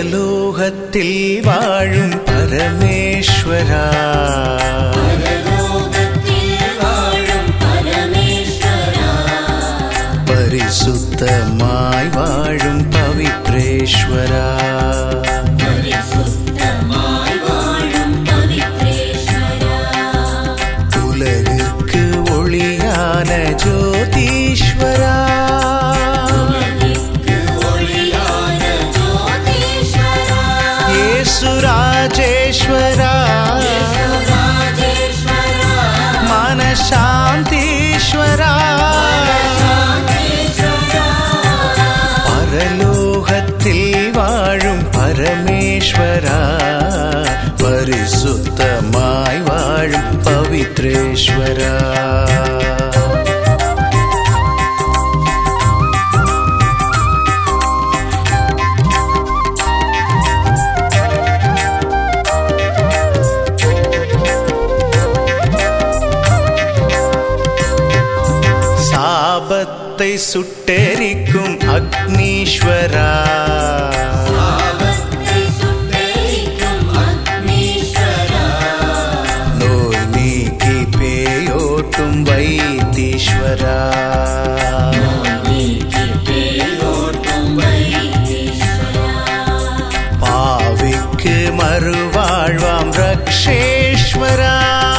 பரலோகத்தில் வாழும் பரமேஸ்வரா பரலோகத்தில் வாழும் பரமேஸ்வரா பரிசுத்தமாய் வாழும் பவித்ரேஸ்வரா பரிசுத்தமாய் வாழும் பவித்ரேஸ்வரா உலகிற்கு ஒளியான ஜோதீஸ்வரா உலகிற்கு ஒளியான ஜோதீஸ்வரா ஏசுராஜேஸ்வரா ராஜேஸ்வரா மனசாந்தீஸ்வரா சாந்தீஸ்வரா பரலோகத்தில் வாழும் பரமேஸ்வரா பரிசுத்தமாய் வாழும் பவித்ரேஸ்வரா சாபத்தை சுட்டெரிக்கும் அக்னீஸ்வரா ஆபத்தை சுட்டெரிக்கும் அக்னீஸ்வரா நோய் நீக்கி பேயோட்டும் வைத்தீஸ்வரா நீக்கி பேயோட்டும் வைத்தீஸ்வரா பாவிக்கு மறுவாழ்வாம் ரக்ஷேஸ்வரா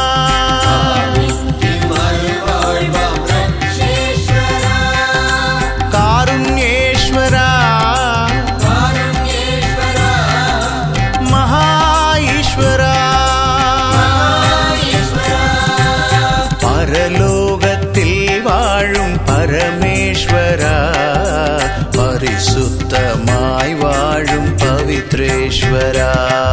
மறுவாழ்வாம் ரட்சேஸ்வரா காருண்யேஸ்வரா காருண்யேஸ்வரா மகா ஈஸ்வரா ஈஸ்வரா பரலோகத்தில் வாழும் பரமேஸ்வரா பரிசுத்தமாய் வாழும் பவித்ரேஸ்வரா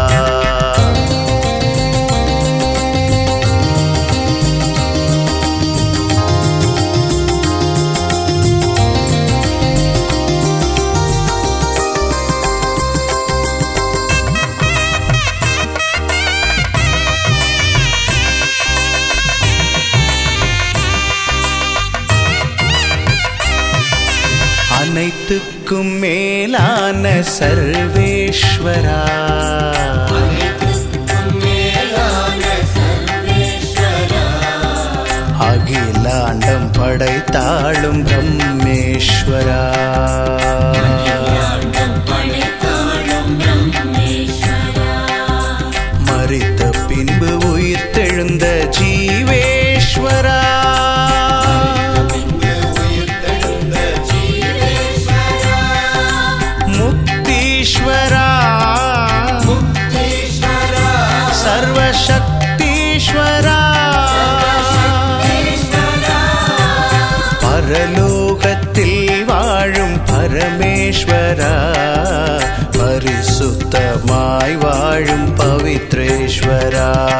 அனைத்துக்கும் மேலான சர்வேஸ்வரா அனைத்துக்கும் மேலான சர்வேஸ்வரா அகிலாண்டம் படைத்தாளும் பிரம்மேஸ்வரா ஆண்டம் படைத்தாளும் பிரம்மேஸ்வரா மறித்த பின்பு உயிர்த்தெழுந்த ஜீவேஸ்வரா பின்பு உயிர்த்தெழுந்த ஜீவேஸ்வரா முக்தீஸ்வரா முக்தீஸ்வரா சர்வசக்தீஸ்வரா ஈஸ்வரா பரலோகத்தில் வாழும் பரமேஸ்வரா பரிசுத்தமாய் வாழும் பவித்ரேஸ்வரா